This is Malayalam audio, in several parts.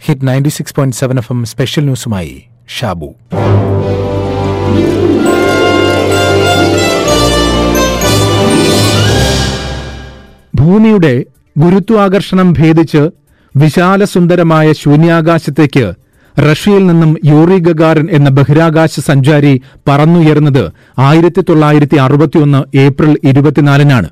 hit ninety six point seven F M special ന്യൂസുമായി ഷാബു ഭൂമിയുടെ ഗുരുത്വാകർഷണം ഭേദിച്ച് വിശാലസുന്ദരമായ ശൂന്യാകാശത്തേക്ക് റഷ്യയിൽ നിന്നും യൂറി ഗഗാറിൻ എന്ന ബഹിരാകാശ സഞ്ചാരി പറന്നുയർന്നത് ആയിരത്തി തൊള്ളായിരത്തി അറുപത്തിയൊന്ന് ഏപ്രിൽ ഇരുപത്തിനാലിനാണ്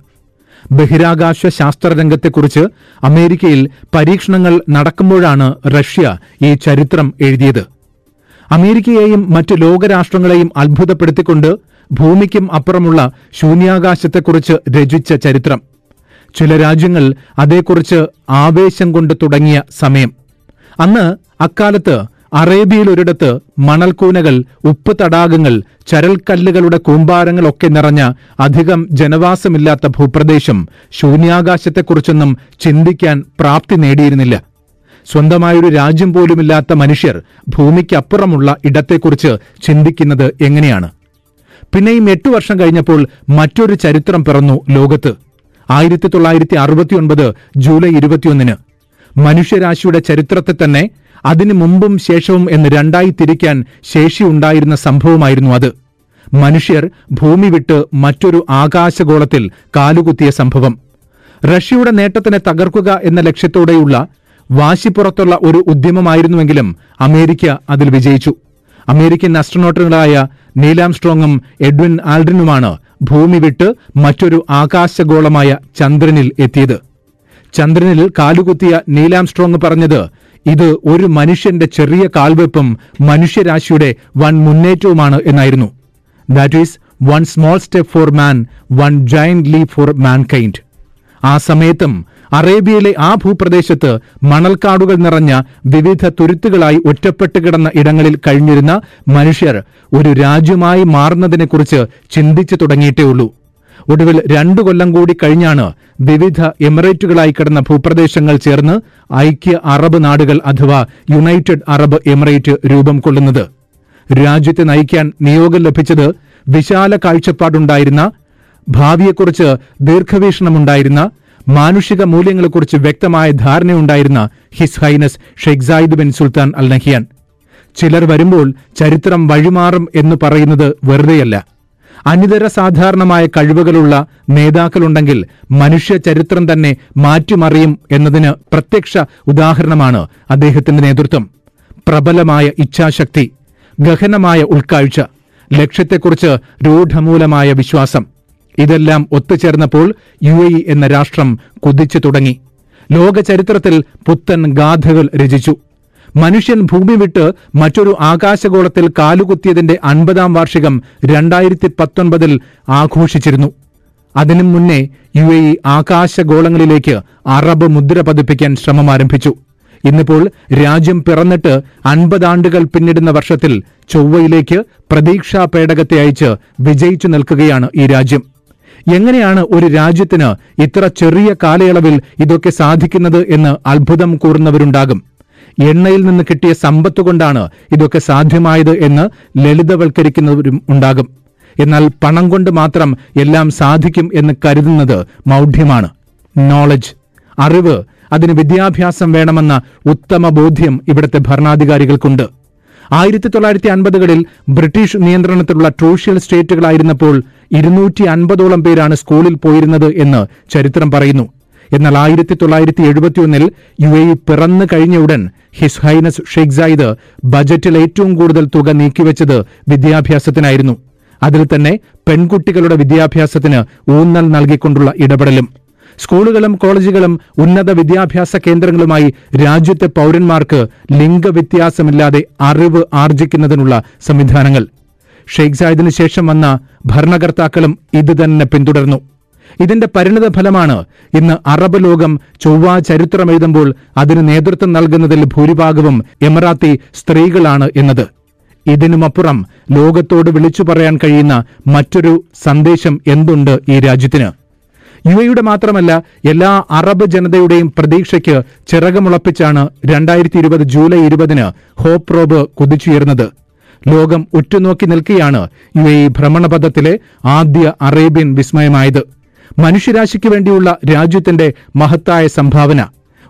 ബഹിരാകാശ ശാസ്ത്രരംഗത്തെക്കുറിച്ച് അമേരിക്കയിൽ പരീക്ഷണങ്ങൾ നടക്കുമ്പോഴാണ് റഷ്യ ഈ ചരിത്രം എഴുതിയത് അമേരിക്കയെയും മറ്റു ലോകരാഷ്ട്രങ്ങളെയും അത്ഭുതപ്പെടുത്തിക്കൊണ്ട് ഭൂമിക്കും അപ്പുറമുള്ള ശൂന്യാകാശത്തെക്കുറിച്ച് രചിച്ച ചരിത്രം ചില രാജ്യങ്ങൾ അതേക്കുറിച്ച് ആവേശം കൊണ്ട് തുടങ്ങിയ സമയം അന്ന് അക്കാലത്ത് അറേബ്യയിലൊരിടത്ത് മണൽക്കൂനകൾ ഉപ്പ് തടാകങ്ങൾ ചരൽക്കല്ലുകളുടെ കൂമ്പാരങ്ങളൊക്കെ നിറഞ്ഞ അധികം ജനവാസമില്ലാത്ത ഭൂപ്രദേശം ശൂന്യാകാശത്തെക്കുറിച്ചൊന്നും ചിന്തിക്കാൻ പ്രാപ്തി നേടിയിരുന്നില്ല സ്വന്തമായൊരു രാജ്യം പോലുമില്ലാത്ത മനുഷ്യർ ഭൂമിക്കപ്പുറമുള്ള ഇടത്തെക്കുറിച്ച് ചിന്തിക്കുന്നത് എങ്ങനെയാണ് പിന്നെയും എട്ടു വർഷം കഴിഞ്ഞപ്പോൾ മറ്റൊരു ചരിത്രം പിറന്നു ലോകത്ത് ആയിരത്തി തൊള്ളായിരത്തി അറുപത്തിയൊൻപത് ജൂലൈ ഇരുപത്തിയൊന്നിന് മനുഷ്യരാശിയുടെ ചരിത്രത്തെ തന്നെ അതിനു മുമ്പും ശേഷവും എന്ന് രണ്ടായി തിരിക്കാൻ ശേഷിയുണ്ടായിരുന്ന സംഭവമായിരുന്നു അത് മനുഷ്യർ ഭൂമി വിട്ട് മറ്റൊരു ആകാശഗോളത്തിൽ കാലുകുത്തിയ സംഭവം റഷ്യയുടെ നേട്ടത്തിനെ തകർക്കുക എന്ന ലക്ഷ്യത്തോടെയുള്ള വാശിപ്പുറത്തുള്ള ഒരു ഉദ്യമമായിരുന്നുവെങ്കിലും അമേരിക്ക അതിൽ വിജയിച്ചു അമേരിക്കൻ അസ്ട്രോനോട്ടുകളായ നീലാംസ്ട്രോങ്ങും എഡ്വിൻ ആൽഡ്രിനുമാണ് ഭൂമി വിട്ട് മറ്റൊരു ആകാശഗോളമായ ചന്ദ്രനിൽ എത്തിയത് ചന്ദ്രനിൽ കാലുകുത്തിയ നീലാംസ്ട്രോങ് പറഞ്ഞത് ഇത് ഒരു മനുഷ്യന്റെ ചെറിയ കാൽവെപ്പും മനുഷ്യരാശിയുടെ വൻ മുന്നേറ്റവുമാണ് എന്നായിരുന്നു that is one small step for man one giant leap for mankind ആ സമയത്തും അറേബ്യയിലെ ആ ഭൂപ്രദേശത്ത് മണൽക്കാടുകൾ നിറഞ്ഞ വിവിധ തുരുത്തുകളായി ഒറ്റപ്പെട്ട് കിടന്ന ഇടങ്ങളിൽ കഴിഞ്ഞിരുന്ന മനുഷ്യർ ഒരു രാജ്യമായി മാറുന്നതിനെക്കുറിച്ച് ചിന്തിച്ചു തുടങ്ങിയിട്ടേ ഉള്ളൂ ഒടുവിൽ രണ്ടു കൊല്ലം കൂടി കഴിഞ്ഞാണ് വിവിധ എമിറേറ്റുകളായി കിടന്ന ഭൂപ്രദേശങ്ങൾ ചേർന്ന് ഐക്യ അറബ് നാടുകൾ അഥവാ യുണൈറ്റഡ് അറബ് എമിറേറ്റ് രൂപം കൊള്ളുന്നത് രാജ്യത്തെ നയിക്കാൻ നിയോഗം ലഭിച്ചത് വിശാല കാഴ്ചപ്പാടുണ്ടായിരുന്ന ഭാവിയെക്കുറിച്ച് ദീർഘവീക്ഷണമുണ്ടായിരുന്ന മാനുഷിക മൂല്യങ്ങളെക്കുറിച്ച് വ്യക്തമായ ധാരണയുണ്ടായിരുന്ന his highness Sheikh Zayed bin Sultan Al Nahyan ചിലർ വരുമ്പോൾ ചരിത്രം വഴിമാറും എന്ന് പറയുന്നത് വെറുതെയല്ല അനിതര സാധാരണമായ കഴിവുകളുള്ള നേതാക്കളുണ്ടെങ്കിൽ മനുഷ്യ ചരിത്രം തന്നെ മാറ്റിമറിയും എന്നതിന് പ്രത്യക്ഷ ഉദാഹരണമാണ് അദ്ദേഹത്തിന്റെ നേതൃത്വം പ്രബലമായ ഇച്ഛാശക്തി ഗഹനമായ ഉൾക്കാഴ്ച ലക്ഷ്യത്തെക്കുറിച്ച് രൂഢമൂലമായ വിശ്വാസം ഇതെല്ലാം ഒത്തുചേർന്നപ്പോൾ യു എ ഇ എന്ന രാഷ്ട്രം കുതിച്ചു തുടങ്ങി ലോക ചരിത്രത്തിൽ പുത്തൻ ഗാഥകൾ രചിച്ചു മനുഷ്യൻ ഭൂമി വിട്ട് മറ്റൊരു ആകാശഗോളത്തിൽ കാലുകുത്തിയതിന്റെ അൻപതാം വാർഷികം രണ്ടായിരത്തി പത്തൊൻപതിൽ ആഘോഷിച്ചിരുന്നു അതിനു മുന്നേ യു എ ഇ ആകാശഗോളങ്ങളിലേക്ക് അറബ് മുദ്ര പതിപ്പിക്കാൻ ശ്രമം ആരംഭിച്ചു ഇന്നിപ്പോൾ രാജ്യം പിറന്നിട്ട് അൻപതാണ്ടുകൾ പിന്നിടുന്ന വർഷത്തിൽ ചൊവ്വയിലേക്ക് പ്രതീക്ഷാ പേടകത്തെ അയച്ച് വിജയിച്ചു നിൽക്കുകയാണ് ഈ രാജ്യം എങ്ങനെയാണ് ഒരു രാജ്യത്തിന് ഇത്ര ചെറിയ കാലയളവിൽ ഇതൊക്കെ സാധിക്കുന്നത് എന്ന് അത്ഭുതം കൂറുന്നവരുണ്ടാകും എണ്ണയിൽ നിന്ന് കിട്ടിയ സമ്പത്ത് കൊണ്ടാണ് ഇതൊക്കെ സാധ്യമായത് എന്ന് ലളിതവൽക്കരിക്കുന്നവരും ഉണ്ടാകും എന്നാൽ പണം കൊണ്ട് മാത്രം എല്ലാം സാധിക്കും എന്ന് കരുതുന്നത് മൗഢ്യമാണ് നോളജ് അറിവ് അതിന് വിദ്യാഭ്യാസം വേണമെന്ന ഉത്തമ ബോധ്യം ഇവിടുത്തെ ഭരണാധികാരികൾക്കുണ്ട് ആയിരത്തി തൊള്ളായിരത്തി അൻപതുകളിൽ ബ്രിട്ടീഷ് നിയന്ത്രണത്തിലുള്ള ട്രൂഷ്യൽ സ്റ്റേറ്റുകളായിരുന്നപ്പോൾ ഇരുന്നൂറ്റി അൻപതോളം പേരാണ് സ്കൂളിൽ പോയിരുന്നത് എന്ന് ചരിത്രം പറയുന്നു എന്നാൽ ആയിരത്തി തൊള്ളായിരത്തി എഴുപത്തിയൊന്നിൽ യു എ പിറന്നു കഴിഞ്ഞ ഉടൻ ഹിസ് ഹൈനസ് ഷെയ്ഖ് സായിദ് ബജറ്റിൽ ഏറ്റവും കൂടുതൽ തുക നീക്കിവെച്ചത് വിദ്യാഭ്യാസത്തിനായിരുന്നു അതിൽ തന്നെ പെൺകുട്ടികളുടെ വിദ്യാഭ്യാസത്തിന് ഊന്നൽ നൽകിക്കൊണ്ടുള്ള ഇടപെടലും സ്കൂളുകളും കോളേജുകളും ഉന്നത വിദ്യാഭ്യാസ കേന്ദ്രങ്ങളുമായി രാജ്യത്തെ പൌരന്മാർക്ക് ലിംഗവ്യത്യാസമില്ലാതെ അറിവ് ആർജിക്കുന്നതിനുള്ള സംവിധാനങ്ങൾ ഷെയ്ഖ് സായിദിന് ശേഷം വന്ന ഭരണകർത്താക്കളും ഇത് തന്നെ പിന്തുടർന്നു ഇതിന്റെ പരിണിത ഫലമാണ് ഇന്ന് അറബ് ലോകം ചൊവ്വ ചരിത്രമെഴുതുമ്പോൾ അതിന് നേതൃത്വം നൽകുന്നതിൽ ഭൂരിഭാഗവും എമറാത്തി സ്ത്രീകളാണ് എന്നത് ഇതിനുമപ്പുറം ലോകത്തോട് വിളിച്ചു പറയാൻ കഴിയുന്ന മറ്റൊരു സന്ദേശം എന്തുണ്ട് ഈ രാജ്യത്തിന് യു എയുടെ മാത്രമല്ല എല്ലാ അറബ് ജനതയുടെയും പ്രതീക്ഷയ്ക്ക് ചിറകമുളപ്പിച്ചാണ് രണ്ടായിരത്തി ഇരുപത് ജൂലൈ ഇരുപതിന് ഹോപ്പ് റോബ് കുതിച്ചുയർന്നത് ലോകം ഉറ്റുനോക്കി നിൽക്കെയാണ് യു എ ഭ്രമണപഥത്തിലെ ആദ്യ അറേബ്യൻ വിസ്മയമായത് മനുഷ്യരാശിക്ക് വേണ്ടിയുള്ള രാജ്യത്തിന്റെ മഹത്തായ സംഭാവന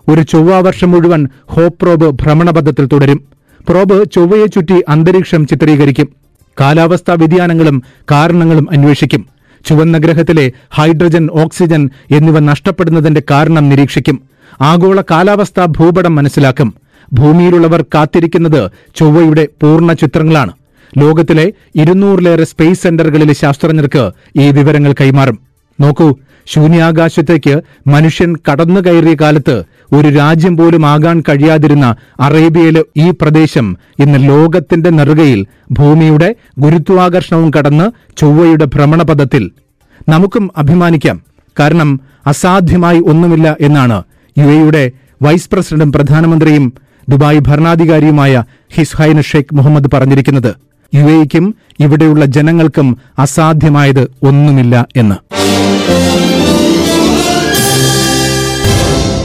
ഒരു ചൊവ്വാവർഷം മുഴുവൻ ഹോപ്പ് പ്രോബ് ഭ്രമണപഥത്തിൽ തുടരും പ്രോബ് ചൊവ്വയെ ചുറ്റി അന്തരീക്ഷം ചിത്രീകരിക്കും കാലാവസ്ഥാ വ്യതിയാനങ്ങളും കാരണങ്ങളും അന്വേഷിക്കും ചുവന്ന ഗ്രഹത്തിലെ ഹൈഡ്രജൻ ഓക്സിജൻ എന്നിവ നഷ്ടപ്പെടുന്നതിന്റെ കാരണം നിരീക്ഷിക്കും ആഗോള കാലാവസ്ഥാ ഭൂപടം മനസ്സിലാക്കും ഭൂമിയിലുള്ളവർ കാത്തിരിക്കുന്നത് ചൊവ്വയുടെ പൂർണ്ണ ചിത്രങ്ങളാണ് ലോകത്തിലെ ഇരുന്നൂറിലേറെ സ്പേസ് സെന്ററുകളിലെ ശാസ്ത്രജ്ഞർക്ക് ഈ വിവരങ്ങൾ കൈമാറും നോക്കൂ ശൂന്യാകാശത്തേക്ക് മനുഷ്യൻ കടന്നു കയറിയ കാലത്ത് ഒരു രാജ്യം പോലും ആകാൻ കഴിയാതിരുന്ന അറേബ്യയിലെ ഈ പ്രദേശം ഇന്ന് ലോകത്തിന്റെ നെറുകയിൽ ഭൂമിയുടെ ഗുരുത്വാകർഷണവും കടന്ന് ചൊവ്വയുടെ ഭ്രമണപഥത്തിൽ നമുക്കും അഭിമാനിക്കാം കാരണം അസാധ്യമായി ഒന്നുമില്ല എന്നാണ് യു എയുടെ വൈസ് പ്രസിഡന്റും പ്രധാനമന്ത്രിയും ദുബായ് ഭരണാധികാരിയുമായ ഹിസ് ഹൈന ഷെയ്ഖ് മുഹമ്മദ് പറഞ്ഞിരിക്കുന്നത് യു എക്കും ഇവിടെയുള്ള ജനങ്ങൾക്കും അസാധ്യമായത് ഒന്നുമില്ല എന്ന്